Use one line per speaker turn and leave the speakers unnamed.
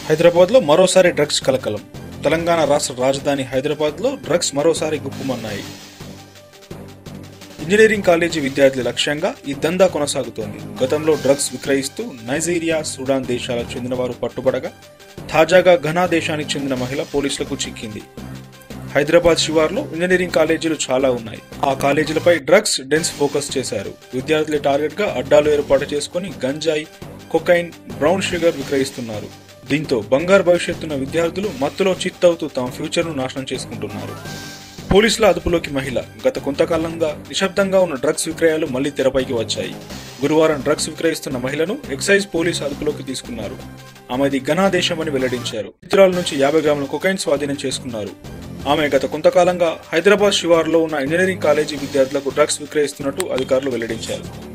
హైదరాబాద్లో మరోసారి డ్రగ్స్ కలకలం తెలంగాణ రాష్ట్ర రాజధాని హైదరాబాద్లో డ్రగ్స్ మరోసారి గుప్పుమన్నాయి ఇంజనీరింగ్ కాలేజీ విద్యార్థుల లక్ష్యంగా ఈ దందా కొనసాగుతోంది గతంలో డ్రగ్స్ విక్రయిస్తూ నైజీరియా సుడాన్ దేశాలకు చెందిన వారు పట్టుబడగా తాజాగా ఘనా దేశానికి చెందిన మహిళ పోలీసులకు చిక్కింది హైదరాబాద్ శివార్లో ఇంజనీరింగ్ కాలేజీలు చాలా ఉన్నాయి ఆ కాలేజీలపై డ్రగ్స్ డెన్స్ ఫోకస్ చేశారు విద్యార్థుల టార్గెట్ గా అడ్డాలు ఏర్పాటు చేసుకుని గంజాయి కొకైన్ బ్రౌన్ షుగర్ విక్రయిస్తున్నారు దీంతో బంగారు భవిష్యత్తున్న విద్యార్థులు మత్తులో చిత్తవుతూ తమ ఫ్యూచర్ను నాశనం చేసుకుంటున్నారు పోలీసుల అదుపులోకి మహిళ గత కొంతకాలంగా నిశ్శబ్దంగా ఉన్న డ్రగ్స్ విక్రయాలు మళ్లీ తెరపైకి వచ్చాయి గురువారం డ్రగ్స్ విక్రయిస్తున్న మహిళను ఎక్సైజ్ పోలీసు అదుపులోకి తీసుకున్నారు ఆమెది ఘనా దేశమని వెల్లడించారు చిత్రాల నుంచి యాభై గ్రాముల కొకైన్ స్వాధీనం చేసుకున్నారు ఆమె గత కొంతకాలంగా హైదరాబాద్ శివార్లో ఉన్న ఇంజనీరింగ్ కాలేజీ విద్యార్థులకు డ్రగ్స్ విక్రయిస్తున్నట్టు అధికారులు వెల్లడించారు